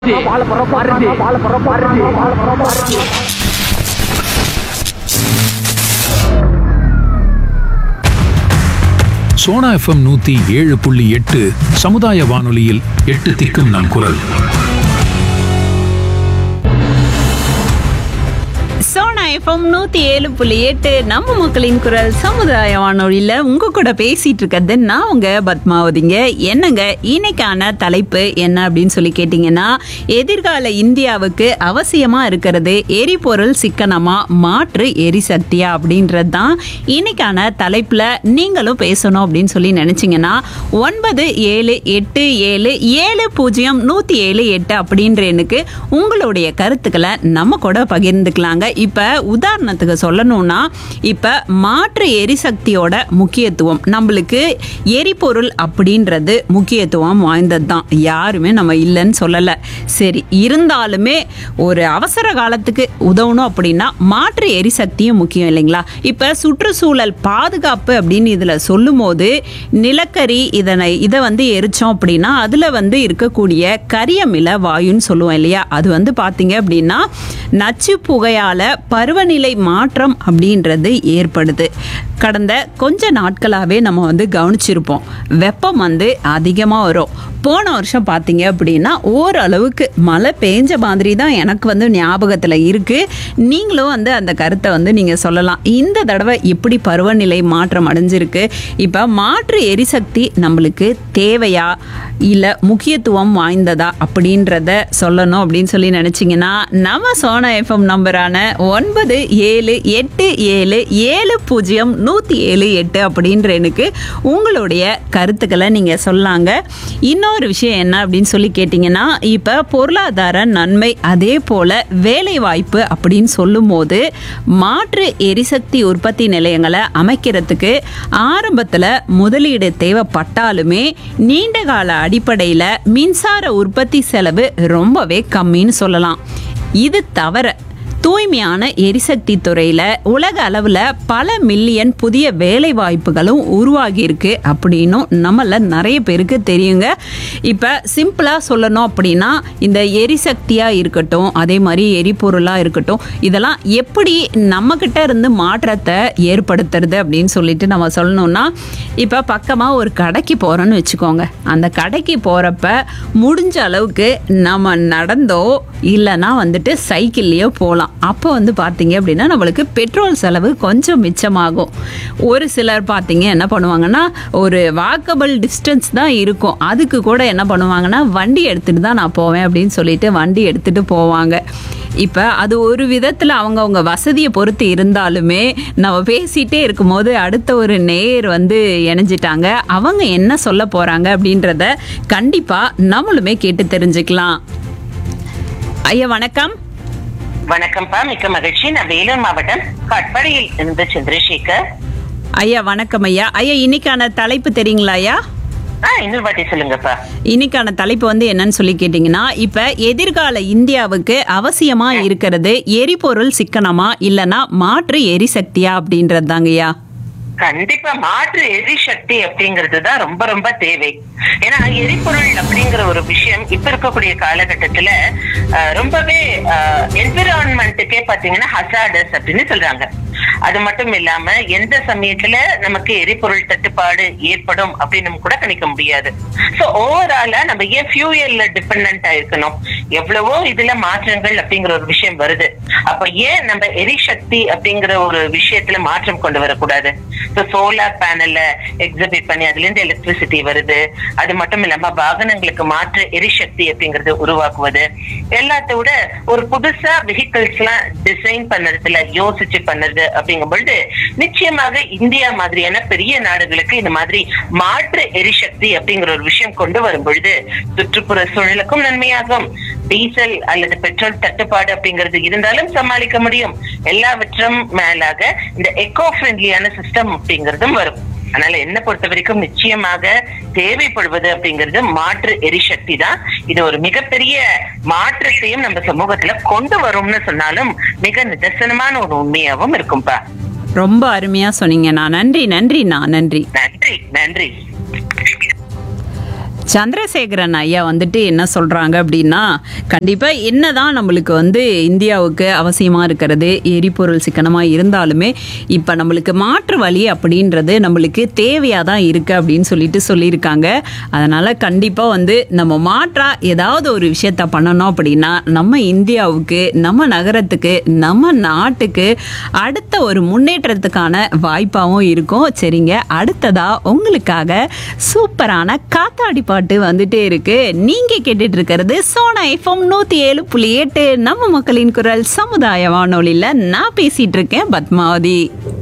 Sona FM நூத்தி ஏழு புள்ளி எட்டு சமுதாய வானொலியில் எட்டு திக்கும் நம் குரல் சோனா எஃப்எம் நூத்தி ஏழு புள்ளி எட்டு நம்ம மக்களின் குரல் சமுதாய வானொலியில உங்க கூட பேசிட்டு இருக்கிறது நான் உங்க பத்மாவதிங்க என்னங்க இன்னைக்கான தலைப்பு என்ன அப்படின்னு சொல்லி கேட்டீங்கன்னா எதிர்கால இந்தியாவுக்கு அவசியமா இருக்கிறது எரிபொருள் சிக்கனமா மாற்று எரிசக்தியா அப்படின்றது தான் இன்னைக்கான தலைப்புல நீங்களும் பேசணும் அப்படின்னு சொல்லி நினைச்சீங்கன்னா ஒன்பது ஏழு எட்டு ஏழு ஏழு பூஜ்ஜியம் நூத்தி ஏழு எட்டு அப்படின்ற எண்ணுக்கு உங்களுடைய கருத்துக்களை நம்ம கூட பகிர்ந்துக்கலாங்க இப்ப உதாரணத்துக்கு சொல்லணும்னா இப்ப மாற்று எரிசக்தியோட முக்கியத்துவம் நம்மளுக்கு எரிபொருள் அப்படின்றது முக்கியத்துவம் வாய்ந்தது தான் யாருமே நம்ம இல்லைன்னு சொல்லல சரி இருந்தாலுமே ஒரு அவசர காலத்துக்கு உதவணும் அப்படின்னா மாற்று எரிசக்தியும் முக்கியம் இல்லைங்களா இப்ப சுற்றுச்சூழல் பாதுகாப்பு அப்படின்னு இதுல சொல்லும்போது நிலக்கரி இதனை இதை வந்து எரிச்சோம் அப்படின்னா அதுல வந்து இருக்கக்கூடிய கரியமில வாயுன்னு சொல்லுவோம் இல்லையா அது வந்து பாத்தீங்க அப்படின்னா நச்சு புகையால பருவநிலை மாற்றம் அப்படின்றது ஏற்படுது கடந்த கொஞ்ச நாட்களாகவே நம்ம வந்து கவனிச்சிருப்போம் வெப்பம் வந்து அதிகமாக வரும் போன வருஷம் பார்த்தீங்க அப்படின்னா ஓரளவுக்கு மழை பெஞ்ச மாதிரி தான் எனக்கு வந்து ஞாபகத்தில் இருக்குது நீங்களும் வந்து அந்த கருத்தை வந்து நீங்கள் சொல்லலாம் இந்த தடவை எப்படி பருவநிலை மாற்றம் அடைஞ்சிருக்கு இப்போ மாற்று எரிசக்தி நம்மளுக்கு தேவையா இல்லை முக்கியத்துவம் வாய்ந்ததா அப்படின்றத சொல்லணும் அப்படின்னு சொல்லி நினச்சிங்கன்னா நம்ம சோனா எஃப்எம் நம்பரான ஒன்பது ஏழு எட்டு ஏழு ஏழு பூஜ்ஜியம் நூற்றி ஏழு எட்டு அப்படின்ற எனக்கு உங்களுடைய கருத்துக்களை நீங்கள் சொல்லாங்க இன்னொரு விஷயம் என்ன அப்படின்னு சொல்லி கேட்டிங்கன்னா இப்போ பொருளாதார நன்மை அதே போல் வேலை வாய்ப்பு அப்படின்னு சொல்லும்போது மாற்று எரிசக்தி உற்பத்தி நிலையங்களை அமைக்கிறதுக்கு ஆரம்பத்தில் முதலீடு தேவைப்பட்டாலுமே நீண்ட கால அடிப்படையில் மின்சார உற்பத்தி செலவு ரொம்பவே கம்மின்னு சொல்லலாம் இது தவிர தூய்மையான எரிசக்தி துறையில் உலக அளவில் பல மில்லியன் புதிய வேலை வாய்ப்புகளும் உருவாகி இருக்கு அப்படின்னும் நம்மள நிறைய பேருக்கு தெரியுங்க இப்போ சிம்பிளாக சொல்லணும் அப்படின்னா இந்த எரிசக்தியாக இருக்கட்டும் அதே மாதிரி எரிபொருளாக இருக்கட்டும் இதெல்லாம் எப்படி நம்மக்கிட்ட இருந்து மாற்றத்தை ஏற்படுத்துறது அப்படின்னு சொல்லிட்டு நம்ம சொல்லணும்னா இப்போ பக்கமாக ஒரு கடைக்கு போகிறோன்னு வச்சுக்கோங்க அந்த கடைக்கு போகிறப்ப முடிஞ்ச அளவுக்கு நம்ம நடந்தோ இல்லைன்னா வந்துட்டு சைக்கிள்லேயோ போகலாம் அப்போ வந்து பார்த்தீங்க அப்படின்னா நம்மளுக்கு பெட்ரோல் செலவு கொஞ்சம் மிச்சமாகும் ஒரு சிலர் பார்த்தீங்க என்ன பண்ணுவாங்கன்னா ஒரு வாக்கபிள் டிஸ்டன்ஸ் தான் இருக்கும் அதுக்கு கூட என்ன பண்ணுவாங்கன்னா வண்டி எடுத்துகிட்டு தான் நான் போவேன் அப்படின்னு சொல்லிட்டு வண்டி எடுத்துகிட்டு போவாங்க இப்போ அது ஒரு விதத்தில் அவங்கவுங்க வசதியை பொறுத்து இருந்தாலுமே நம்ம பேசிகிட்டே இருக்கும்போது அடுத்த ஒரு நேர் வந்து இணைஞ்சிட்டாங்க அவங்க என்ன சொல்ல போகிறாங்க அப்படின்றத கண்டிப்பாக நம்மளுமே கேட்டு தெரிஞ்சுக்கலாம் ஐயா வணக்கம் வணக்கம்ப்பா மிக்க மகிழ்ச்சி நான் வேலூர் மாவட்டம் கட்படியில் இருந்து சந்திரசேகர் ஐயா வணக்கம் ஐயா ஐயா இன்னைக்கான தலைப்பு தெரியுங்களா ஐயா ஆ இன்னொரு வாட்டி சொல்லுங்கப்பா இன்னைக்கான தலைப்பு வந்து என்னன்னு சொல்லி கேட்டிங்கன்னா இப்ப எதிர்கால இந்தியாவுக்கு அவசியமா இருக்கிறது எரிபொருள் சிக்கனமா இல்லனா மாற்று எரிசக்தியா அப்படின்றது தாங்கய்யா கண்டிப்பா மாற்று எரிசக்தி அப்படிங்கிறது தான் ரொம்ப ரொம்ப தேவை ஏன்னா எரிபொருள் அப்படிங்கிற ஒரு விஷயம் இப்ப இருக்கக்கூடிய காலகட்டத்துல அஹ், ரொம்பவே என்விரான்மெண்ட்டுக்கே பாத்தீங்கன்னா ஹசாடஸ் அப்படின்னு சொல்றாங்க அது மட்டும் இல்லாம எந்த சமயத்துல நமக்கு எரிபொருள் தட்டுப்பாடு ஏற்படும் அப்படின்னு கூட கணிக்க முடியாது சோ ஓவராலா நம்ம ஏன் ஃபியூயல்ல டிபெண்ட் இருக்கணும் எவ்வளவோ இதுல மாற்றங்கள் அப்படிங்கிற ஒரு விஷயம் வருது அப்ப ஏன் நம்ம எரிசக்தி அப்படிங்கிற ஒரு விஷயத்துல மாற்றம் கொண்டு வரக்கூடாது ஸோ சோலார் பேனல்ல எக்ஸிபிட் பண்ணி அதுல இருந்து எலக்ட்ரிசிட்டி வருது அது மட்டும் இல்லாம வாகனங்களுக்கு மாற்று எரிசக்தி அப்படிங்கறது உருவாக்குவது எல்லாத்த விட ஒரு புதுசா வெஹிக்கிள்ஸ் எல்லாம் டிசைன் பண்ணதுல யோசிச்சு பண்ணது அப்படிங்கும் பொழுது நிச்சயமாக இந்தியா மாதிரியான பெரிய நாடுகளுக்கு இந்த மாதிரி மாற்று எரிசக்தி அப்படிங்கிற ஒரு விஷயம் கொண்டு வரும் பொழுது சுற்றுப்புற சூழலுக்கும் நன்மையாகும் டீசல் அல்லது பெட்ரோல் தட்டுப்பாடு அப்படிங்கிறது இருந்தாலும் சமாளிக்க முடியும் எல்லாவற்றும் மேலாக இந்த எக்கோ ஃப்ரெண்ட்லியான சிஸ்டம் அப்படிங்கிறதும் வரும் அதனால என்ன பொறுத்த வரைக்கும் நிச்சயமாக தேவைப்படுவது அப்படிங்கிறது மாற்று எரிசக்தி தான் இது ஒரு மிகப்பெரிய மாற்றத்தையும் நம்ம சமூகத்துல கொண்டு வரும்னு சொன்னாலும் மிக நிதர்சனமான ஒரு உண்மையாவும் இருக்கும்பா ரொம்ப அருமையா சொன்னீங்கண்ணா நன்றி நன்றிண்ணா நன்றி நன்றி நன்றி சந்திரசேகரன் ஐயா வந்துட்டு என்ன சொல்றாங்க அப்படின்னா கண்டிப்பா என்னதான் நம்மளுக்கு வந்து இந்தியாவுக்கு அவசியமா இருக்கிறது எரிபொருள் சிக்கனமா இருந்தாலுமே இப்ப நம்மளுக்கு மாற்று வழி அப்படின்றது நம்மளுக்கு தேவையா தான் இருக்கு அப்படின்னு சொல்லிட்டு சொல்லியிருக்காங்க அதனால கண்டிப்பா வந்து நம்ம மாற்றா ஏதாவது ஒரு விஷயத்த பண்ணணும் அப்படின்னா நம்ம இந்தியாவுக்கு நம்ம நகரத்துக்கு நம்ம நாட்டுக்கு அடுத்த ஒரு முன்னேற்றத்துக்கான வாய்ப்பாகவும் இருக்கும் சரிங்க அடுத்ததா உங்களுக்காக சூப்பரான காத்தாடி பாட்டு வந்துட்டே இருக்கு நீங்க கேட்டுட்டு இருக்கிறது சோனா எஃப்எம் நூத்தி ஏழு புள்ளி எட்டு நம்ம மக்களின் குரல் சமுதாய வானொலியில நான் பேசிட்டு இருக்கேன் பத்மாவதி